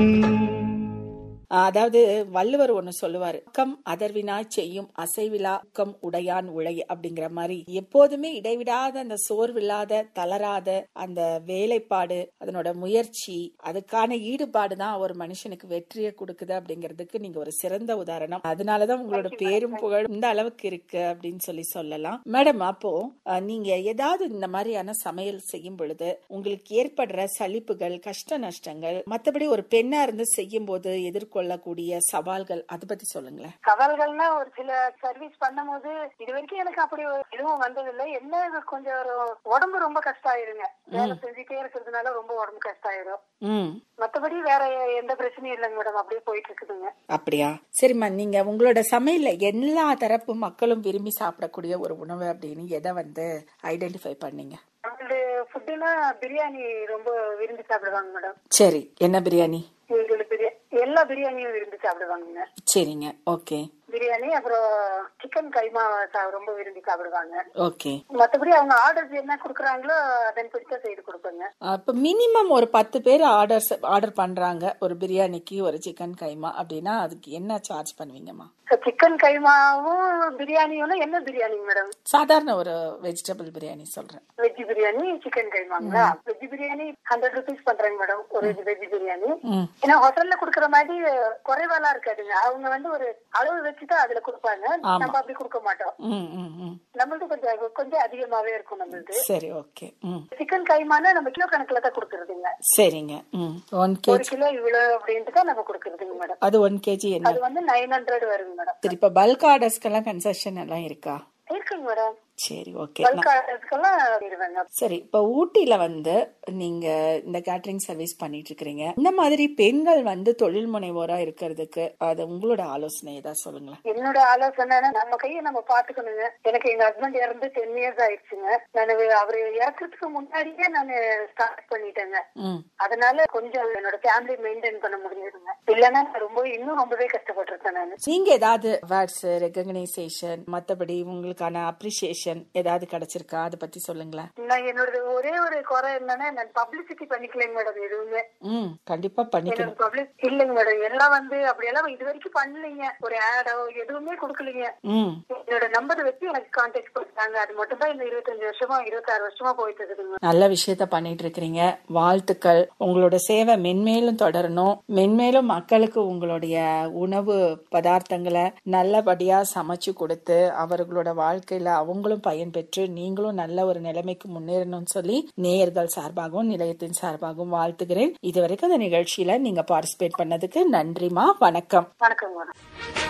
அதாவது வள்ளுவர் ஒண்ணு சொல்லுவாரு அக்கம் அதர்வினாய் செய்யும் அசைவிலா அக்கம் உடையான் உழை அப்படிங்கிற மாதிரி எப்போதுமே இடைவிடாத அந்த சோர்வில்லாத தளராத அந்த வேலைப்பாடு அதனோட முயற்சி அதுக்கான ஈடுபாடு தான் ஒரு மனுஷனுக்கு வெற்றியை கொடுக்குது அப்படிங்கிறதுக்கு நீங்க ஒரு சிறந்த உதாரணம் அதனாலதான் உங்களோட பேரும் புகழ் இந்த அளவுக்கு இருக்கு அப்படின்னு சொல்லி சொல்லலாம் மேடம் அப்போ அஹ், நீங்க ஏதாவது இந்த மாதிரியான சமையல் செய்யும் பொழுது உங்களுக்கு ஏற்படுற சலிப்புகள் கஷ்ட நஷ்டங்கள் மத்தபடி ஒரு பெண்ணா இருந்து செய்யும் போது எதிர்கொள்ளக்கூடிய சவால்கள் அதை பத்தி சொல்லுங்களேன் சவால்கள்னா ஒரு சில சர்வீஸ் பண்ணும்போது இது வரைக்கும் எனக்கு அப்படி ஒரு எதுவும் வந்ததில்லை என்ன இது கொஞ்சம் ஒரு உடம்பு ரொம்ப கஷ்டம் ஆயிருங்க வேலை செஞ்சுட்டே இருக்கிறதுனால ரொம்ப உடம்பு கஷ்டம் ஆயிரும் ம் மத்தபடி வேற எந்த பிரச்சனையும் இல்லைங்க மேடம் அப்படியே போயிட்டு இருக்குதுங்க அப்படியா சரிம்மா நீங்க உங்களோட சமையல்ல எல்லா தரப்பு மக்களும் விரும்பி சாப்பிடக்கூடிய ஒரு உணவு அப்படின்னு எதை வந்து ஐடென்டிஃபை பண்ணீங்க நம்மளோட ஃபுட்டுனா பிரியாணி ரொம்ப விரும்பி சாப்பிடுவாங்க மேடம் சரி என்ன பிரியாணி எங்களுக்கு பிரியா எல்லா பிரியாணியும் விரும்பி சாப்பிடுவாங்க சரிங்க ஓகே பிரியாணி அப்புறம் சிக்கன் கைமா சா- ரொம்ப விரும்பி சாப்பிடுவாங்க ஓகே மத்தபடி அவங்க ஆர்டர்ஸ் என்ன குடுக்குறாங்களோ அதன் பிடிச்ச செய்து கொடுப்பேங்க அப்ப மினிமம் ஒரு பத்து பேர் ஆர்டர் ஆர்டர் பண்றாங்க ஒரு பிரியாணிக்கு ஒரு சிக்கன் கைமா அப்படின்னா அதுக்கு என்ன சார்ஜ் பண்ணுவீங்கம்மா சிக்கன் கைமாவும் பிரியாணியும் என்ன பிரியாணி மேடம் சாதாரண ஒரு வெஜிடபிள் பிரியாணி சொல்றேன் வெஜ் பிரியாணி சிக்கன் கைமாங்களா வெஜ் பிரியாணி ஹண்ட்ரட் ருபீஸ் பண்றாங்க மேடம் ஒரு வெஜ் பிரியாணி ம் ஏன்னா ஹோட்டல்ல குடுக்கற மாதிரி குறைவாலாம் இருக்காதுங்க அவங்க வந்து ஒரு அளவு வச்சுதான் அதுல கொடுப்பாங்க நம்ம அப்படி கொடுக்க மாட்டோம் ம் ம் ம் நம்மளுக்கு கொஞ்சம் கொஞ்சம் அதிகமாவே இருக்கும் நம்மளுக்கு சரி ஓகே ம் சிக்கன் கைமானா நம்ம கிலோ கணக்குல தான் கொடுக்கறதுங்க சரிங்க ம் ஒன் ஒரு கேஜி கிலோ இவ்வளவு அப்படின்ட்டு தான் நம்ம கொடுக்கறதுங்க மேடம் அது ஒன் கேஜி என்ன அது வந்து நைன் ஹண்ட்ரட் வருங்க மேடம் சரி இப்ப பல்க் ஆர்டர்ஸ்க்கெல்லாம் கன்செஷன் எல்லாம் இருக்கா இருக்குங்க மேடம் சரி ஓகே பல்க் ஆர்டர்ஸ்க்கெல்லாம் இருவேங்க சரி இப்ப ஊட்டியில வந்து நீங்க இந்த கேட்டரிங் சர்வீஸ் பண்ணிட்டு இருக்கிறீங்க இந்த மாதிரி பெண்கள் வந்து தொழில் முனைவோரா இருக்கிறதுக்கு அது உங்களோட ஆலோசனை ஏதாவது சொல்லுங்களேன் என்னோட ஆலோசனை நம்ம கையை நம்ம பாத்துக்கணுங்க எனக்கு எங்க ஹஸ்பண்ட் இறந்து டென் இயர்ஸ் ஆயிடுச்சுங்க நான் அவரு இறக்குறதுக்கு முன்னாடியே நான் ஸ்டார்ட் பண்ணிட்டேங்க ம் அதனால கொஞ்சம் என்னோட ஃபேமிலி மெயின்டைன் பண்ண முடியுதுங்க இல்லைன்னா நான் ரொம்ப இன்னும் ரொம்பவே கஷ்டப்பட்டிருக்கேன் நான் நீங்க ஏதாவது அவார்ட்ஸ் ரெகக்னைசேஷன் மத்தபடி உங்களுக்கான அப்ரிசியேஷன் ஏதாவது கிடைச்சிருக்கா அதை பத்தி சொல்லுங்களேன் நான் என்னோட ஒரே ஒரு குறை என்னன்னா நான் பப்ளிசிட்டி பண்ணிக்கலைங்க மேடம் எதுவுமே ம் கண்டிப்பா பண்ணிக்கணும் எனக்கு பப்ளிக் இல்லைங்க மேடம் எல்லாம் வந்து அப்படியெல்லாம் இது வரைக்கும் பண்ணலைங்க ஒரு ஆடோ எதுவுமே கொடுக்கலைங்க ம் என்னோட நம்பர் வச்சு எனக்கு கான்டாக்ட் பண்ணிட்டாங்க அது மட்டும் தான் இந்த இருபத்தஞ்சு வருஷமா இருபத்தாறு வருஷமா போயிட்டு இருக்குதுங்க நல்ல விஷயத்த பண்ணிட்டு இருக்கிறீங்க வாழ்த்துக்கள் உங்களோட சேவை மென்மேலும் தொடரணும் மென்மேலும் மக்களுக்கு உங்களுடைய உணவு பதார்த்தங்களை நல்லபடியா சமைச்சு கொடுத்து அவர்களோட வாழ்க்கையில அவங்களும் பயன்பெற்று நீங்களும் நல்ல ஒரு நிலைமைக்கு முன்னேறணும்னு சொல்லி நேயர்கள் சார்பாகவும் நிலையத்தின் சார்பாகவும் வாழ்த்துகிறேன் இதுவரைக்கும் இந்த நிகழ்ச்சியில நீங்க பார்ட்டிசிபேட் பண்ணதுக்கு நன்றிமா வணக்கம் வணக்கம் மேடம்